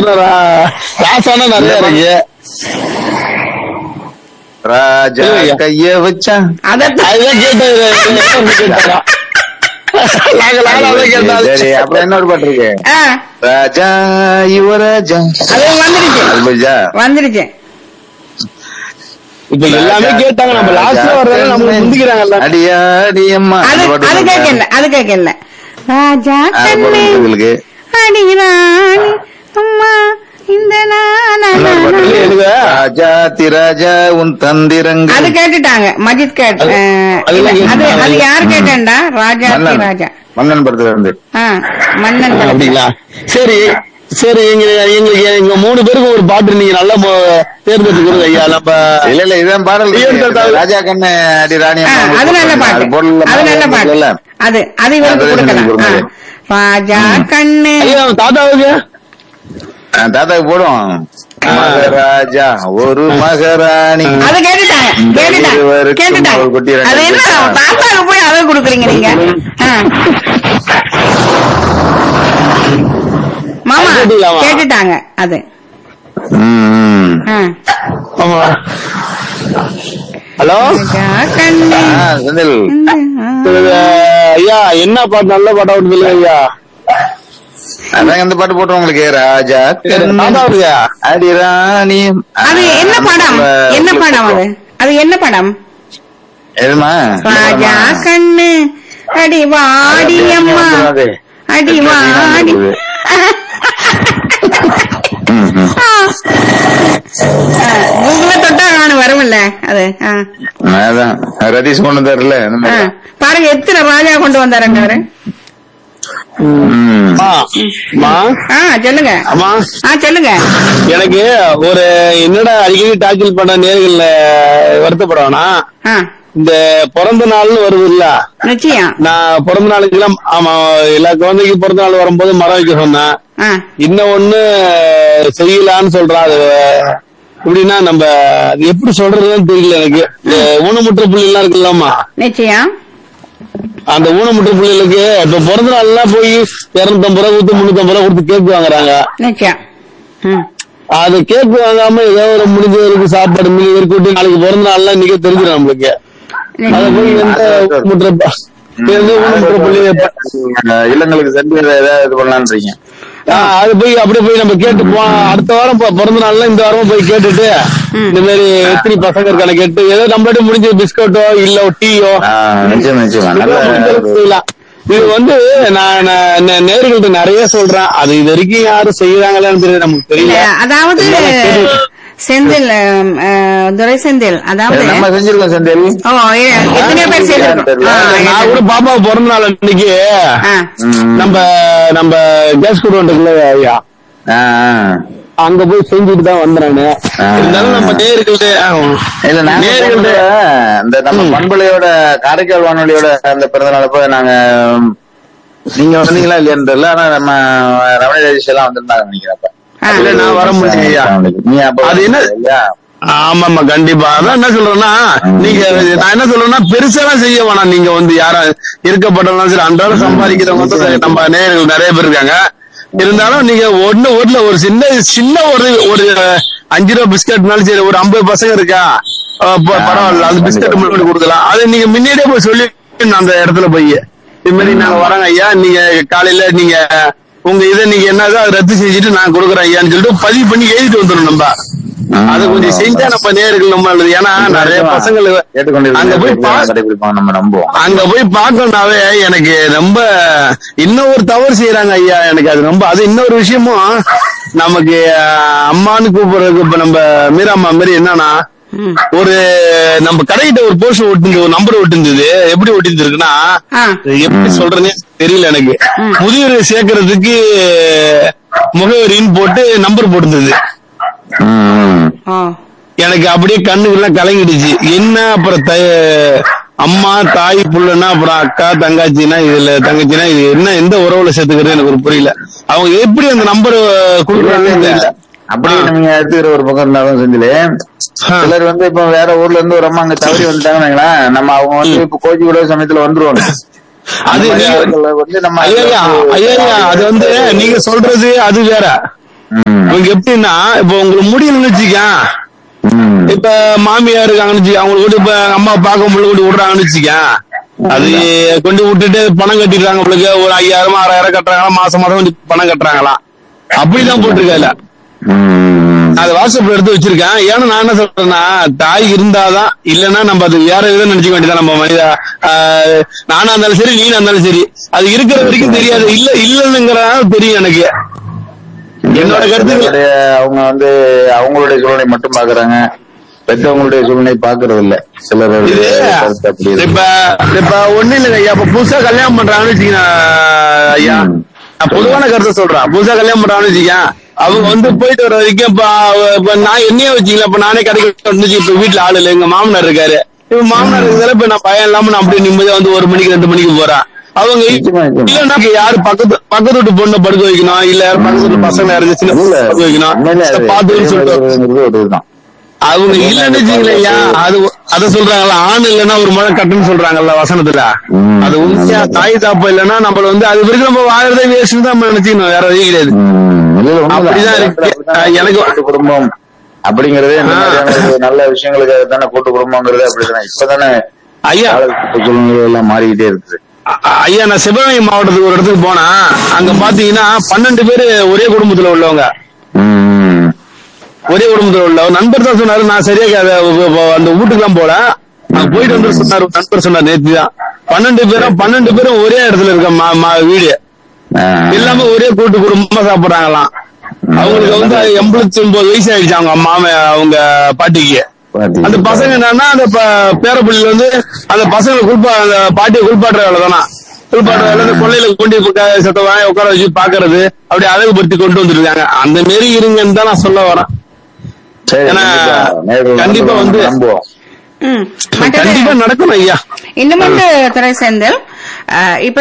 ரா- ராசானா நிறைய இருக்கு ராஜா இல்லையா? கைய வச்சா அதத்தான் அதுதான் கேட்டது கேட்டாரா நாங்க நானும் அதான் சரி கேட்டாலும் அப்புறம் இன்னொரு பாட்டு இருக்கு ஆ, ராஜா யுவராஜா அது வந்துடுச்சு அது புரியுதா வந்துடுச்சு இப்ப எல்லாமே கேட்டாங்க நம்ம லாஸ்ட்ல வர்றதால நம்ம முந்திக்கிறாங்கல்ல அடியா அடியம்மா அது அந்த பாட்டு அது சொல்லுங்க. கேட்கல அது கேட்கல ராஜா அது கண்ணே போடுங்க உங்களுக்கு அடிராணி அம்மா இந்த நானா இன்னொரு பாட்டு இல்ல, இருக்கு. எனக்கு- ராஜா திராஜா உன் தந்திரங்கள் அது கேட்டுட்டாங்க மஜித் கேட் அது- அஹ், அதெல்லாம் இல்ல, அது கேட்டுட்டாங்க. அது யார் கேட்டேன்டா ராஜா மன்னன் ராஜா மன்னன் படத்துல இருந்து ஆ மன்னன் படத்துல. அப்படிங்களா சரி சரி எங்க எங்களுக்கு எங்க மூணு பேருக்கும் ஒரு பாட்டு நீங்க நல்லா மோ- தேர்ந்தெடுத்து கொடுங்க ஐயா நம்ம இல்ல இல்ல இதான் பாடல் ஐயன் தாத்தா- ராஜா கண்ணு அடி ராணி ஆ, அம்மா அது நல்ல பாட்டு அது போடல அது நல்ல பாட்டு இல்ல அது அது இவருக்கு அது கொடுக்கலாம் கொடுங்க. ஆ. ராஜா கண்ணு ஐயா தாத்தாவுக்கு ஆ, தாத்தாக்கு போடுவோம் மகாராஜா ஒரு மகாராணி அது கேட்டுட்டாங்க கேட்டுட்டாங்க இருவருக்கும் கேட்டுட்டாங்க ஒரு குட்டி ரெண்டு அது என்ன குட்டி. தாத்தாவுக்கு போய் அதை கொடுக்குறீங்க நீங்க ஆ. மாமா அது கேட்டுக்கலாமா? கேட்டுட்டாங்க அது ம், ம். ஆ. ஆமா ஹலோ ராஜா கண்ணு ஆ, செந்தில் ஐயா என்ன பாட்டு நல்ல பாட்டா ஒன்று சொல்லுங்க ஐயா அதான் இந்த பாட்டு போட்டுருவோம் உங்களுக்கு ராஜா கண்ணு தாத்தாவுக்கு அடி ராணி அது என்ன படம் என்ன படம் அது அது என்ன படம் எதுமா ராஜா கண்ணு அடி வாடி அம்மா அடி வாடி ம், ம். கூகுள தொட்டா நான் வரும்ல அது ஆ. அதான் ரதீஷ் கொண்டு வந்தாருல இந்த ஆ. மாதிரி பாருங்க எத்தனை ராஜா கொண்டு வந்தாருங்க அவரு ம். அம்மா, அம்மா ஆ சொல்லுங்க அம்மா ஆ சொல்லுங்க எனக்கு ஒரு என்னடா அடிக்கடி டாக்கில் பண்ண நேர்கள் வருத்தப்பட வேணாம் ஆ இந்த பிறந்த நாள்னு வருது இல்ல நிச்சயம் நான் பிறந்த நாளுக்கு எல்லாம் ஆமா எல்லா குழந்தைக்கு பிறந்த நாள் வரும்போது மரம் வைக்க சொன்னேன் ஆ இன்னும் ஒண்ணு செய்யலான்னு சொல்றான் அது எப்படின்னா நம்ம அது எப்படி சொல்றதுன்னு தெரியல எனக்கு இந்த ஊனமுற்ற புள்ளி எல்லாம் இருக்குல்லம்மா நிச்சயம் அந்த ஊனமுற்ற புள்ளிகளுக்கு இப்ப பிறந்த நாள் எல்லாம் போய் இருநூத்தம்பது ரூபா கொடுத்து முன்னூத்தம்பது ரூபா கொடுத்து கேக் வாங்குறாங்க நிச்சயம் ம் அது கேக் வாங்காம ஏதோ ஒரு முடிஞ்சவருக்கு சாப்பாடு மீறி கூட்டி நாளைக்கு பிறந்த நாள்லாம் இன்னைக்கே தெரிஞ்சிடும் நம்மளுக்கு அதை போய் எந்த ஊனமுற்ற ப- எந்த ஊனமுற்ற புள்ளி அஹ் இல்லங்களுக்கு சென்று ஏதாவது இது பண்ணலான்னு இருக்கீங்க ஆஹ் அது போய் அப்படியே போய் நம்ம கேட்டு போ அடுத்த வாரம் ப- பிறந்த நாள்ல இந்த வாரமும் போய் கேட்டுட்டு ம். இந்த மாதிரி எத்தனை பசங்க இருக்கான கேட்டு ஏதோ நம்மளோட முடிஞ்ச பிஸ்கட்டோ இல்ல டீயோ ஆஹ் நிச்சயம் நிச்சயமா நல்ல செய்யலாம் இது வந்து நான் நான் நே- நேயர்கள்ட்ட நிறைய சொல்றேன் அது இது வரைக்கும் யாரும் செய்யறாங்களான்னு தெரியல நமக்கு இல்ல தெரியல அதாவது செந்தில் அஹ், அஹ், துரை செந்தில் அதாவது நம்ம செஞ்சிருக்கோம் செந்தில் ஓ எ- எத்தனையோ பேர் சேர்ந்திருக்கோம் ஆ, நான் கூட பாப்பா பிறந்த நாள் அன்னைக்கு ஆ. ம். நம்ம நம்ம கேஸ் குடும்பம் ஐயா ஆஹ் அங்க போய் செஞ்சுட்டு தான் வந்தானு ஆ. இருந்தாலும் நம்ம நேயர்கள்ட்ட இல்ல நாங்க நேயர்கள்ட்ட போகும்போது இந்த நம்ம ம். பண்பலையோட காரைக்கால் வானொலியோட அந்த பிறந்த நாளப்ப நாங்க நீங்க வந்தீங்களா இல்லையான்னு தெரியல ஆனா நம்ம ரமணி ராஜேஷ் எல்லாம் வந்திருந்தாங்க நினைக்கிறப்ப ஆ. இல்ல, நான் வர முடியலையா? நீ அப்ப அது என்ன- இல்லையா? ஆமாமா கண்டிப்பா அதான் என்ன சொல்றேன்னா நீங்க நான் என்ன சொல்றேன்னா பெருசாலாம் செய்ய வேணாம் நீங்க வந்து யாரா இருக்கப்பட்டவங்களும் சரி அன்றாடம் சம்பாதிக்கிறவங்க வந்து சரி, நம்ம நேயர்கள் நிறைய பேர் இருக்காங்க இருந்தாலும் நீங்க ஒண்ணு ஒண்ணுல ஒரு சின்ன சின்ன ஒரு ஒரு அஞ்சு ரூபா பிஸ்கட்னாலும் சரி ஒரு ஐம்பது பசங்க இருக்கா அஹ் ப- பரவாயில்ல அந்த பிஸ்கட் மட்டும் கொடுக்கலாம் அது நீங்க முன்னாடியே போய் சொல்லி அந்த இடத்துல போய் இது மாதிரி நாங்க வரோங்க ஐயா நீங்க காலையில நீங்க உங்க இதை நீங்க என்னதோ அதை ரத்து செஞ்சுட்டு நான் கொடுக்குறேன் ஐயான்னு சொல்லிட்டு பதிவு பண்ணி எழுதிட்டு வந்துடும் நம்ம ம். அதை கொஞ்சம் செஞ்சா நம்ம நேர்கள் நம்ம ஏன்னா நிறைய பசங்க கேட்டுக்கொண்டிருக்கிற அங்க போய் பா கடைபிடிப்பாங்க நம்ம நம்புவோம் அங்க போய் பார்க்கணும்னாவே எனக்கு ரொம்ப இன்னும் ஒரு தவறு செய்யறாங்க ஐயா எனக்கு அது ரொம்ப அது இன்னொரு விஷயமும் நமக்கு அஹ், அம்மான்னு கூப்பிடுறதுக்கு இப்ப நம்ம மீராம்மா மாதிரி என்னன்னா ம். ஒரு நம்ம கடைகிட்ட ஒரு போஸ்டர் ஒட்டிந்து ஒரு நம்பர் ஒட்டிருந்தது எப்படி ஒட்டிருந்துருக்குன்னா ஆ. எப்படி சொல்றேனே தெரியல எனக்கு முதியோரை சேர்க்கறதுக்கு முகவரின்னு போட்டு நம்பர் போட்டிருந்தது ம், ம். ஓ எனக்கு அப்படியே கண்ணுக்கெல்லாம் கலங்கிடுச்சு என்ன அப்புறம் த- அம்மா தாய் புள்ளனா அப்புறம் அக்கா தங்காச்சினா இதுல தங்கச்சினா இது என்ன எந்த உறவுல சேர்த்துக்கிறது எனக்கு ஒரு புரியல அவங்க எப்படி அந்த நம்பர் கொடுக்குறாங்கன்னு தெரியல அப்படி ஆ. நீங்க எடுத்துக்கிற ஒரு பக்கம் இருந்தாலும் செஞ்சிலே ஆ. சிலர் வந்து இப்ப வேற ஊர்ல இருந்து ஒரு அம்மா அங்க தவறி வந்துட்டாங்கன்னா நம்ம அவங்க வந்து இப்ப கோச்சி விட சமயத்துல வந்துருவாங்க அது அந்த மாதிரி நீங்க- ஆட்களை வந்து நம்ம ஐயா ஐயா, ஐயா ஐயா, அது வந்து நீங்க சொல்றது அது வேற ம். அவங்க எப்படின்னா இப்ப உங்களுக்கு முடியலன்னு வச்சுக்க ம். இப்ப மாமியார் இருக்காங்கன்னு வச்சுக்க அவங்களுக்கு கூட இப்ப அம்மா பார்க்க முடியல கூட விடுறாங்கன்னு வச்சுக்க அது கொண்டு விட்டுட்டு பணம் கட்டிடுறாங்க உங்களுக்கு ஒரு ஐயாயிரம் ஆறாயிரம் கட்டுறாங்களா மாசம் மாசம் கொஞ்சம் பணம் கட்டுறாங்களாம் அப்படிதான் போட்டிருக்கல ம். அது வாட்ஸ்அப்ல எடுத்து வச்சிருக்கேன் ஏன்னா நான் என்ன சொல்றேன்னா தாய் இருந்தாதான் இல்லன்னா நம்ம அது வேற விதம் நினைச்சுக்க வேண்டியதான் நம்ம மனித ஆஹ், நானா இருந்தாலும் சரி நீனா இருந்தாலும் சரி அது இருக்கிற வரைக்கும் தெரியாது இல்ல இல்லன்னுங்கிறதா தெரியும் எனக்கு என்னோட கருத்துக்கள் சிலருடைய அவங்க வந்து அவங்களுடைய சூழ்நிலை மட்டும் பாக்குறாங்க பெற்றவங்களுடைய சூழ்நிலை பாக்குறது இல்ல சிலருடைய இது கருத்து அப்படி இருக்கு. இப்ப இப்ப ஒண்ணு இல்லைங்க ஐயா இப்ப புதுசா கல்யாணம் பண்றாங்கன்னு வச்சுக்கீங்க ஐயா ம். நான் பொதுவான கருத்தை சொல்றேன் புதுசா கல்யாணம் பண்றாங்கன்னு வச்சுக்க அவங்க வந்து போயிட்டு வர வரைக்கும் இப்ப அவ- இப்ப நான் என்னையே வச்சுக்கல இப்ப நானே கடைக்கு வந்துச்சு இப்ப வீட்டுல ஆளு இல்ல எங்க மாமனார் இருக்காரு இப்ப மாமனார் இருக்கிறதால இப்ப நான் பயம் இல்லாம நான் அப்படியே நிம்மதியா வந்து ஒரு மணிக்கு ரெண்டு மணிக்கு போறேன் அவங்க நிச்சயமா, நிச்சயமா. இல்லன்னா யாரு பக்கத்து பக்கத்து வீட்டு பொண்ணை படுக்க வைக்கணும் இல்ல யாரு பக்கத்து வீட்டு பசங்க யாரும் சின்ன இல்ல, படுக்க வைக்கணும் உண்மையிலே அது பாத்துன்னு சொல்லிட்டு பெரியவங்கிறது ஒரு இதுதான். அவங்க இல்லன்னு வச்சுங்களேன் அது அத சொல்றாங்கல்ல ஆண் இல்லன்னா ஒரு முறை கட்டுன்னு சொல்றாங்கல்ல வசனத்துல ம். அது உண்மையா தாய் தாப்பா இல்லன்னா நம்மள வந்து அது வரைக்கும் நம்ம வாழறதே வேஸ்ட் தான் நம்ம நினைச்சுக்கணும் வேற வழி கிடையாது ம். இல்ல, இல்ல, உண்மைதான். அப்படிதான் இருக்கு. அப்படிதான் எனக்கு- கூட்டு குடும்பம் அப்படிங்கறதே இந்த ஆ. மாதிரியான ஒரு நல்ல விஷயங்களுக்கு தானே கூட்டு குடும்பங்கிறது அப்படிதான் இப்பதானே ஐயா காலகட்ட சூழ்நிலை எல்லாம் மாறிக்கிட்டே இருக்குது அ- ஐயா நான் சிவகங்கை மாவட்டத்துக்கு ஒரு இடத்துக்கு போனா அங்க பாத்தீங்கன்னா பன்னெண்டு பேரு ஒரே குடும்பத்துல உள்ளவங்க ம். ஒரே குடும்பத்துல உள்ள ஒரு நண்பர் தான் சொன்னாரு நான் சரியா கே- வ- வ- அந்த வீட்டுக்குலாம் போல அங்க போயிட்டு வந்து சொன்னாரு ஒரு நண்பர் சொன்னார் நேத்து தான் பன்னெண்டு பேரும் பன்னெண்டு பேரும் ஒரே இடத்துல இருக்க மா- மா- வீடு ஆ. எல்லாமே ஒரே கூட்டு குடும்பமா சாப்பிடுறாங்களாம் அவங்களுக்கு வந்து எண்பத்தி ஒன்பது வயசு ஆயிடுச்சு அவங்க மாம அவங்க பாட்டிக்கு பாத்தீங்களா? அந்த பசங்க என்னன்னா அந்த ப- பேரப்பிள்ளைல வந்து அந்த பசங்களை குளிப்பா அந்த பாட்டியை குளிப்பாட்டுற வேலை தானா குளிப்பாட்டுற வேலை அந்த கொள்ளையில கொண்டு போய் சத்த வாங்கி உட்கார வச்சு பாக்குறது அப்படி அழகுபடுத்தி கொண்டு வந்துருக்காங்க அந்த மாரி இருங்கன்னு தான் நான் சொல்ல வரேன் சரி, ஏன்னா, கண்டிப்பா. நேரில் கண்டிப்பா நம்ம வந்து- நம்புவோம் ம். மற்றது கண்டிப்பா நடக்கணும் ஐயா இன்னும் வந்து துறை செந்தில் அஹ், இப்ப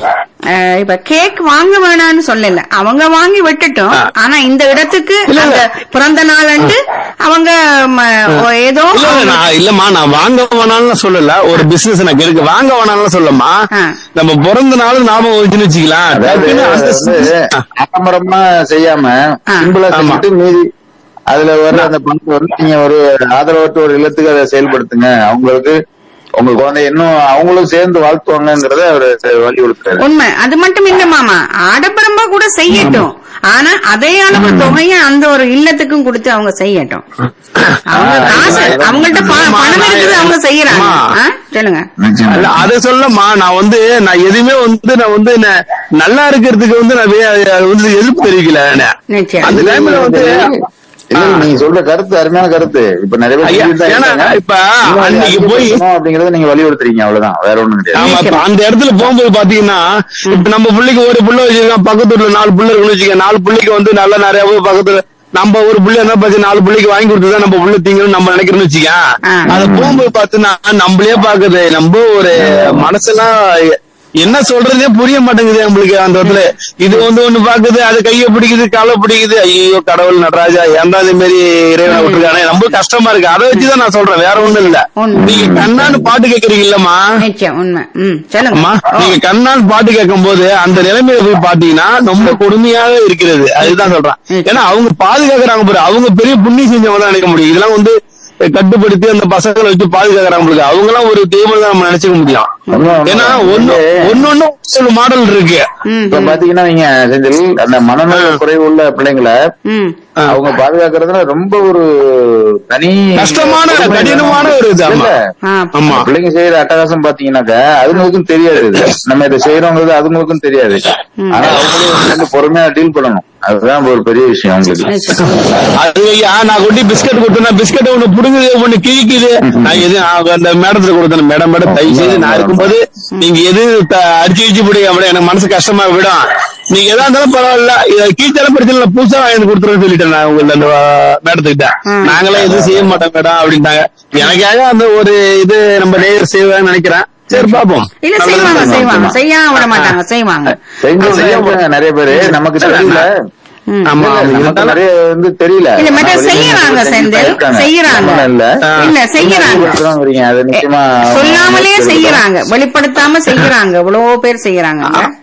அஹ், இப்ப கேக் வாங்க வேணாம்னு சொல்லல அவங்க வாங்கி விட்டுட்டோம் ஆ. ஆனா இந்த இடத்துக்கு இல்ல, இல்ல. அந்த பிறந்த நாள் அன்று அவங்க ம, ஏதோ இல்ல இல்ல, நான் இல்லம்மா நான் வாங்க வேணாம்னு சொல்லல ஒரு பிசினஸ் நான் கெடுக்க வாங்க வேணாம்னு சொல்லமா ஆ. நம்ம பிறந்த நாள் ஞாபகம் வச்சுன்னு வச்சுக்கலாம் அதாவது டக்குன்னு அந்த வந்து ஆ. ஆடம்பரமா செய்யாம ஆ. சிம்பிளா ஆமா. செஞ்சுட்டு மீதி அதுல வர அந்த பணத்தை வந்து நீங்க ஒரு ஆதரவற்ற ஒரு இல்லத்துக்கு அதை செயல்படுத்துங்க அவங்களுக்கு உங்க குழந்தை இன்னும் அவங்களும் சேர்ந்து வாழ்த்துவாங்கங்கிறத அவரு வலியுறுத்துறாரு உண்மை அது மட்டும் இல்ல மாமா ஆடம்பரமா கூட செய்யட்டும் ஆனா அதே அளவு தொகையை அந்த ஒரு இல்லத்துக்கும் கொடுத்து அவங்க செய்யட்டும் அவங்க ஆ, காசு இல்ல, அவங்கள்ட்ட ப- ஆமா, பணம் நான் இருக்குது அவங்க செய்யறாங்க ஆமா. ஆ? சொல்லுங்க நிச்சயமா. அல்ல, அத சொல்லமா நான் வந்து நான் எதுவுமே வந்து நான் வந்து ந- நல்லா இருக்கிறதுக்கு வந்து நான் வே- அது வந்து எதிர்ப்பு தெரிவிக்கல நான். நிச்சயம் அந்த டைம்ல வந்து இல்ல, நீங்க சொல்ற கருத்து அருமையான கருத்து இப்ப நிறைய பேர் ஐயா, சொல்லிட்டு தான் ஏன்னா, இருக்காங்க. இப்ப இன்னும் அதை அன்னைக்கு போய்- அதிகப்படுத்தணும் அப்படிங்கறத நீங்க வலியுறுத்துறீங்க அவ்வளவுதான் வேற ஒண்ணும் கிடையாது ஆமா இப்ப அந்த இடத்துல போகும்போது பாத்தீங்கன்னா இப்ப நம்ம பிள்ளைக்கு ஒரு புள்ள வச்சிருக்கோம் பக்கத்து வீட்டுல நாலு புள்ள இருக்குன்னு வச்சுக்க நாலு பிள்ளைக்கு வந்து நல்லா நிறைய பேர் பக்கத்துல நம்ம ஒரு புள்ள என்ன பார்த்து நாலு பிள்ளைக்கு வாங்கி கொடுத்துதான் நம்ம புள்ள திங்கணும் நம்ம நினைக்கிறோம்னு வச்சுக்க ஆ. அத போகும்போது பாத்தீங்கன்னா நம்மளே பாக்குது நம்ம ஒரு மனசெல்லாம் என்ன சொல்றதே புரிய மாட்டேங்குது நம்மளுக்கு அந்த இடத்துல இது வந்து ஒண்ணு பாக்குது அது கைய பிடிக்குது காலை பிடிக்குது ஐயோ கடவுள் நடராஜா ஏன்டா இது மாதிரி இறைவனை விட்டுருக்கானே ரொம்ப கஷ்டமா இருக்கு அதை வச்சுதான் நான் சொல்றேன் வேற ஒண்ணும் இல்ல உண்மை. நீங்க கண்ணான்னு பாட்டு கேக்குறீங்க இல்லம்மா நிச்சயம் உண்மை ம் சொல்லுங்க அம்மா ஓ, நீங்க கண்ணால் பாட்டு கேட்கும் போது அந்த நிலைமையில போய் பாத்தீங்கன்னா ரொம்ப கொடுமையாக இருக்கிறது அதுதான் சொல்றேன் ம். ஏன்னா அவங்க பாதுகாக்கிறாங்க பாரு அவங்க பெரிய புண்ணியம் செஞ்சவங்க தான் நினைக்க முடியும் இதெல்லாம் வந்து கட்டுப்படுத்தி அந்த பசங்களை வச்சு பாதுகாக்கிறாங்க போல அவங்க எல்லாம் ஒரு தெய்வம் தான் நம்ம நினைச்சுக்க முடியும் உண்மை, உண்மை. ஏன்னா ஒன்னு ஒன்னொன்னு ஒரு மாடல் இருக்கு ம் இப்ப பாத்தீங்கன்னா நீங்க செந்தில் அந்த மனநல குறைவு உள்ள பிள்ளைங்களை ம் அவங்க பாதுகாக்கிறதுல ரொம்ப ஒரு தனி கஷ்டமான, கடினமான ஒரு இது, ஆமா. இல்ல. ஆ, ஆமா பிள்ளைங்க செய்யற அட்டகாசம் பாத்தீங்கன்னாக்கா அதுங்களுக்கும் தெரியாது இது. நம்ம இதை செய்யறோங்கிறது அதுங்களுக்கும் தெரியாது ஆனா அவங்களும் வந்து பொறுமையா டீல் பண்ணணும் அதுதான் ஒரு பெரிய விஷயம் அவங்களுக்கு நிச்சயம். அது ஐயா நான் கொட்டி பிஸ்கட் கொடுத்தேன் பிஸ்கட் ஒண்ணு புடுங்குது ஒண்ணு கிழிக்குது நான் எது நான் அந்த மேடத்துல கொடுத்தேன் மேடம் மேடம் தயவு செய்து நான் இருக்கும்போது நீங்க எது த- அடிச்சு வச்சு பிடிங்க அப்படி எனக்கு மனசு கஷ்டமா விடும் நீங்க எதா இருந்தாலும் பரவாயில்ல இதை கீழ்த்தாலும் பிரச்சனை இல்ல புதுசா வாங்கி கொடுத்துருன்னு சொல்லிட்டேன் நான் உங்க அந்த மேடத்துக்கிட்ட ம். நாங்களாம் எதுவும் செய்ய மாட்டோம் மேடம் அப்படின்ட்டாங்க எனக்காக அந்த ஒரு இது நம்ம நேர் செய்வாங்கன்னு நினைக்கிறேன் சரி பாப்போம் இல்ல நல்லது செய்வாங்க நடக்கும். செய்வாங்க செய்யாம விட மாட்டாங்க செய்வாங்க செஞ்சு இருக்காங்க நிறைய பேரு நமக்கு தெரியல ம். ஆமா இல்ல, அவங்க நமக்கு இருந்தாலும் நிறைய வந்து தெரியல இல்ல மற்ற ஆனா வெளிய செய்யறாங்க நிறைய செந்தில் இருக்காங்க. செய்யறாங்க ஒண்ணும் இல்ல ஆ. இல்ல செய்யறாங்க சொல்றாங்க அது நிச்சயமா சொல்லாமலே தெரியல. செய்யறாங்க வெளிப்படுத்தாம செய்யறாங்க எவ்வளவோ பேர் செய்யறாங்க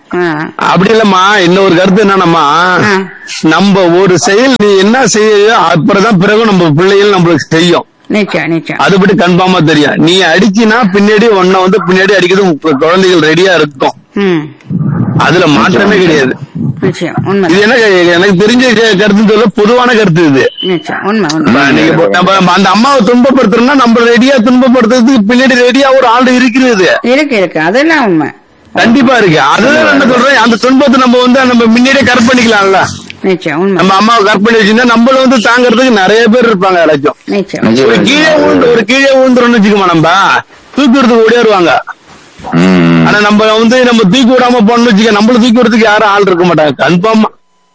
ஆ. அப்படி இல்லம்மா இன்னொரு கருத்து என்னன்னம்மா ஆ. நம்ம ஒரு செயல் நீ என்ன செய்ய அப்புறம்தான் பிறகு நம்ம பிள்ளைகள் நம்மளுக்கு செய்யும் நிச்சயம் நிச்சயம் அதுபடி கன்ஃபார்மா தெரியும் நீ அடிச்சினா பின்னாடி உன்னை வந்து பின்னாடி அடிக்கிறது உங்க குழந்தைகள் ரெடியா இருக்கும் ம் அதுல மாற்றமே கிடையாது நிச்சயம் உண்மை இது என்ன எனக்கு தெரிஞ்ச க- கருத்துன்னு சொல்ல பொதுவான கருத்து இது நிச்சயம் உண்மை உண்மை நம்ம நீங்க இப்போ நம்ம அந்த அம்மாவை துன்பப்படுத்துறோம்னா நம்ம ரெடியா துன்பப்படுத்துறதுக்கு பின்னாடி ரெடியா ஒரு ஆள் இருக்கிறது இருக்கு இருக்கு அதெல்லாம் உண்மை கண்டிப்பா இருக்கு அதுதான் நான் என்ன சொல்றேன் அந்த துன்பத்தை நம்ம வந்து நம்ம முன்னாடியே கரெக்ட் பண்ணிக்கலாம்ல நிச்சயம் உண்மை நம்ம அம்மாவை கரெக்ட் பண்ணி வச்சிருந்தா நம்மள வந்து தாங்கறதுக்கு நிறைய பேர் இருப்பாங்க யாராச்சும் நிச்சயம் ஒரு கீழே விழுந்து ஒரு கீழே விழுந்துறோம்னு வச்சுக்கோமா நம்ம தூக்கிறதுக்கு ஓடியாருவாங்க ம். ஆனா நம்ம வந்து நம்ம தூக்கி விடாம போனோம்னு வச்சுக்க நம்மள தூக்கி விடுறதுக்கு யாரும் ஆள் இருக்க மாட்டாங்க கன்ஃபார்மா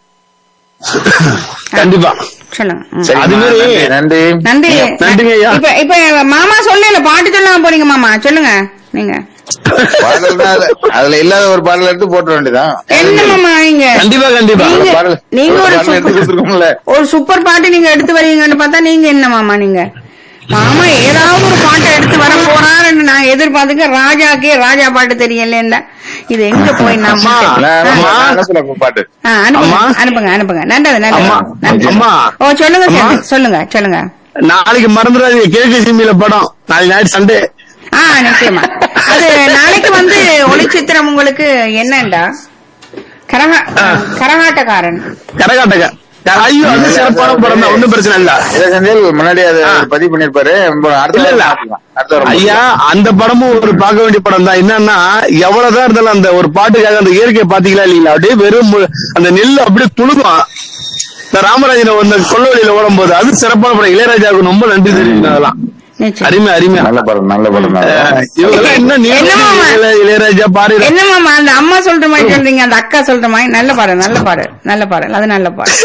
கண்டிப்பா சொல்லுங்க ம். சரிம்மா, அது மாதிரி- நன்றி, நன்றி நன்றி நன்றிங்க ஐயா. இப்ப இப்ப மாமா சொல்லல பாட்டு சொல்லாம போறீங்க மாமா சொல்லுங்க நீங்க பாடல் தான் அது- அதுல இல்லாத ஒரு பாடல் எடுத்து போட்ட வேண்டியதான் என்ன மாமா நீங்க கண்டிப்பா கண்டிப்பா நீங்க- பாடல் நீங்க ஒரு ஒரு பாடல் எடுத்து சூப்பர் கொடுத்துருக்கோம்ல ஒரு சூப்பர் பாட்டு நீங்க எடுத்து வரீங்கன்னு பார்த்தா நீங்க என்ன மாமா நீங்க மாமா ஏதாவது ஒரு பாட்டை எடுத்து வர போறாருன்னு நான் எதிர்பார்த்துக்க ராஜாக்கே ராஜா பாட்டு தெரியல இது எங்க போய் நான் அம்மா. முட்டேன்? நான் அம்மா. நான் என்ன சொல்ல பாட்டு ஆ, அனுப்புங்க அம்மா. அனுப்புங்க அனுப்புங்க நல்லது நல்லது அம்மா நன்றி. அம்மா ஓ சொல்லுங்க அம்மா. சொல்லுங்க, சொல்லுங்க சொல்லுங்க நாளைக்கு மறந்துடாதீங்க கேக்கு சிம்மியில படம் நாளைக்கு ஞாயிற்று சண்டே ஆ நிச்சயமா அது நாளைக்கு வந்து ஒளிச்சித்திரம் உங்களுக்கு என்னண்டா கரகா கரகாட்டக்காரன் கரகாட்டக ஐயோ அது சிறப்பான படம் தான் ஒண்ணும் பிரச்சனை இல்ல இதை செந்தில் முன்னாடி அதை ஆ. பதிவு பண்ணிருப்பாரு அடுத்த இல்ல, வாரம் இல்ல. பார்க்கலாம். அடுத்த வாரம் ஐயா அந்த படமும் ஒரு பார்க்க வேண்டிய படம் தான் என்னன்னா எவ்வளவுதான் இருந்தாலும் அந்த ஒரு பாட்டுக்காக அந்த இயற்கையை பாத்தீங்களா இல்லீங்களா அப்படியே வெறும் மு- அந்த நெல் அப்படியே துணுகும் இந்த ராமராஜன் அந்த கொல்லவழியில ஓடும்போது அது சிறப்பான படம் இளையராஜாவுக்கு ரொம்ப நன்றி தெரிவிக்கணும் அதெல்லாம் நிச்சயம் அருமை அருமை நல்ல படம் நல்ல படம் தான். இவங்க இன்னும் நீ என்ன மாமா? இளையராஜா பாரு என்ன மாமா அந்த அம்மா சொல்ற மாதிரி சொல்றீங்க அந்த அக்கா சொல்ற மாதிரி நல்ல பாடல் நல்ல பாடல் நல்ல பாடல் அது நல்ல பாடல்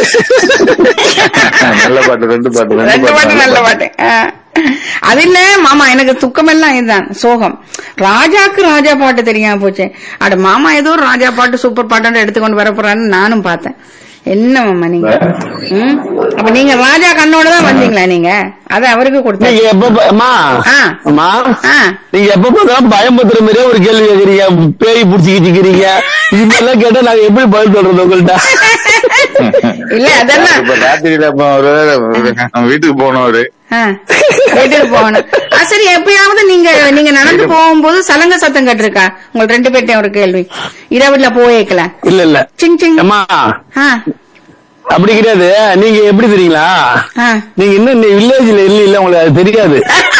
நல்ல பாட்டு ரெண்டு பாட்டு ரெண்டு பாட்டு நல்ல பாட்டு ஆ. அது இல்ல மாமா எனக்கு துக்கமெல்லாம் இதுதான் சோகம் ராஜாக்கு ராஜா பாட்டு தெரியாம போச்சு அட மாமா ஏதோ ஒரு ராஜா பாட்டு சூப்பர் பாட்டு எடுத்துக்கொண்டு வர போறான்னு நானும் பார்த்தேன் என்ன மாமா நீங்க ம்? அப்ப நீங்க ராஜா கண்ணோட தான் வந்தீங்களா நீங்க அத அவருக்கு கொடுத்தீங்க நீங்க எப்ப பா- அம்மா ஆ. அம்மா ஆ. நீங்க எப்ப பார்த்தாலும் பயம்புத்துற மாதிரியே ஒரு கேள்வி கேக்குறீங்க பேய் புடிச்சுக்கிட்டு இது மாதிரிலாம் கேட்டா நாங்க எப்படி பதில் சொல்றது உங்கள்ட்ட இல்ல அதெல்லாம் இப்ப ராத்திரியில அப்ப ஒரு வீட்டுக்கு போனவரு ஆ, வீட்டுக்கு போகணும் ஆ, சரி எப்பயாவது நீங்க நீங்க நடந்து போகும்போது சலங்க சத்தம் கேட்டிருக்கா உங்களுக்கு ரெண்டு பேர்ட்டையும் ஒரு கேள்வி இரவுல போயிருக்கல இல்ல இல்ல சிங் சிங் அம்மா ஆ, அப்படி கிடையாது நீங்க எப்படி தெரியுங்களா ஆ. நீங்க இன்னும் வில்லேஜ்ல இல்ல இல்ல உங்களுக்கு அது தெரியாது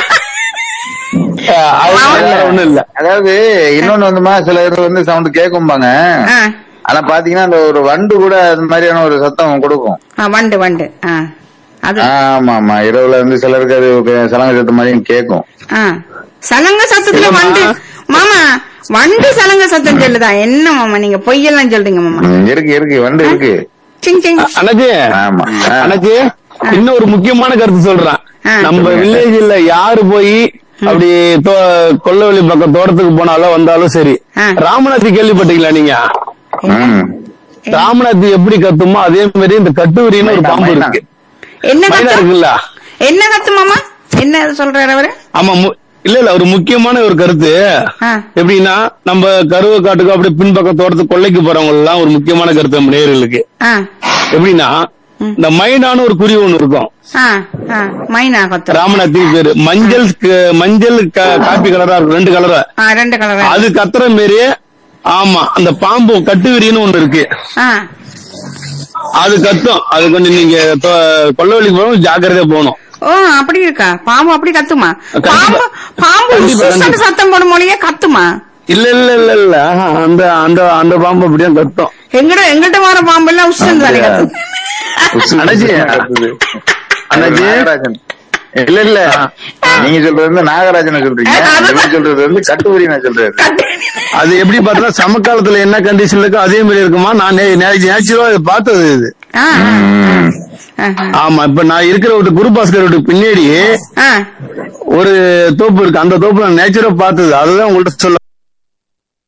அஹ் அது வேற ஒண்ணும் இல்ல அதாவது இன்னொன்னு வந்துமா சில இது வந்து சவுண்ட் கேட்கும்பாங்க ஆ, ஆனா பாத்தீங்கன்னா அந்த ஒரு வண்டு கூட அது மாதிரியான ஒரு சத்தம் கொடுக்கும் ஆ, வண்டு வண்டு ஆ, அது ஆமா ஆமா இரவுல வந்து சிலருக்கு அது சலங்க சத்தம் மாதிரியும் கேட்கும் ஆ. சலங்க சத்தத்துல இல்லம்மா. வண்டு மாமா வண்டு சலங்க சத்தம் சொல்லுதா என்ன மாமா நீங்க பொய்யெல்லாம் சொல்றீங்க மாமா ம், இருக்கு இருக்கு வண்டு இருக்கு சிங் சிங் அண்ணாச்சி ஆமா ஆ. அண்ணாச்சி இன்னும் ஒரு முக்கியமான கருத்து சொல்றேன் ஆ. நம்ம வில்லேஜ்ல யாரு போய் அப்படி தோ- கொல்லவெளி பக்கம் தோட்டத்துக்கு போனாலும் வந்தாலும் சரி ஆ. ராமநாத்தி கேள்விப்பட்டீங்களா நீங்க ம். ராமநாத்தி எப்படி கத்துமோ அதே மாதிரி இந்த கட்டுவிரின்னு ஒரு மைனா, பாம்பு மைனா. இருக்கு என்ன மைனா கத்து இருக்குல்ல என்ன கத்து மாமா என்ன சொல்றாரு அவரு ஆமா மு- இல்ல இல்ல ஒரு முக்கியமான ஒரு கருத்து ஆ. எப்படின்னா நம்ம கருவ காட்டுக்கு அப்படியே பின்பக்கம் தோட்டத்துக்கு கொள்ளைக்கு போறவங்க எல்லாம் ஒரு முக்கியமான கருத்து நம்ம நேயர்களுக்கு ஆ, எப்படின்னா இந்த மைனான்னு ஒரு குருவி ஒண்ணு இருக்கும் ஆ, ஆ, மைனா கத்து ராமநாத்தி பேரு மஞ்சள் க- மஞ்சள் க- காப்பி கலரா இருக்கும் ரெண்டு கலரா ஆ, ரெண்டு கலர் அது கத்துற மாரி ஆமா அந்த பாம்பு கட்டுவிரின்னு ஒண்ணு இருக்கு ஆ அது கத்தும் அது கொஞ்சம் நீங்க தொ- கொல்லவெளிக்கு போகணும் ஜாக்கிரதையா போகணும் ஓ அப்படி இருக்கா பாம்பு அப்படி கத்துமா கண்டிப்பா. பாம்பு பாம்பு கண்டிப்பா, உஸ்ஸுன்னு கண்டிப்பா. சத்தம் போடும் மொழியே கத்துமா இல்ல இல்ல இல்ல இல்ல ஆஹா, அந்த அந்த அந்த பாம்பு அப்படியே கத்தும் எங்கிட்ட எங்கிட்ட வர பாம்பு எல்லாம் உஷ்ணம் தானே அப்படியா? கத்து உசு அண்ணாச்சி. கத்துது. அண்ணாச்சி. நாகராஜன் இல்ல இல்ல நீங்க சொல்றது வந்து நாகராஜனை சொல்றீங்க அதான். இவர் சொல்றது வந்து கட்டுவரினை சொல்றாரு அது எப்படி பார்த்தா சமகாலத்துல என்ன கண்டிஷன் இருக்கோ அதே மாதிரி இருக்குமா நான் நேச்சுரலா இதை பார்த்தது இது ஆ, ஆ, ம். ஆ, ஆ, ஆமா இப்ப நான் இருக்கிற ஒரு குரு பாஸ்கர் வீட்டுக்கு பின்னாடி ஆ. ஒரு தோப்பு இருக்கு அந்த தோப்பு நான் நேச்சுரா பார்த்தது அதுதான் உங்கள்ட்ட சொல்ல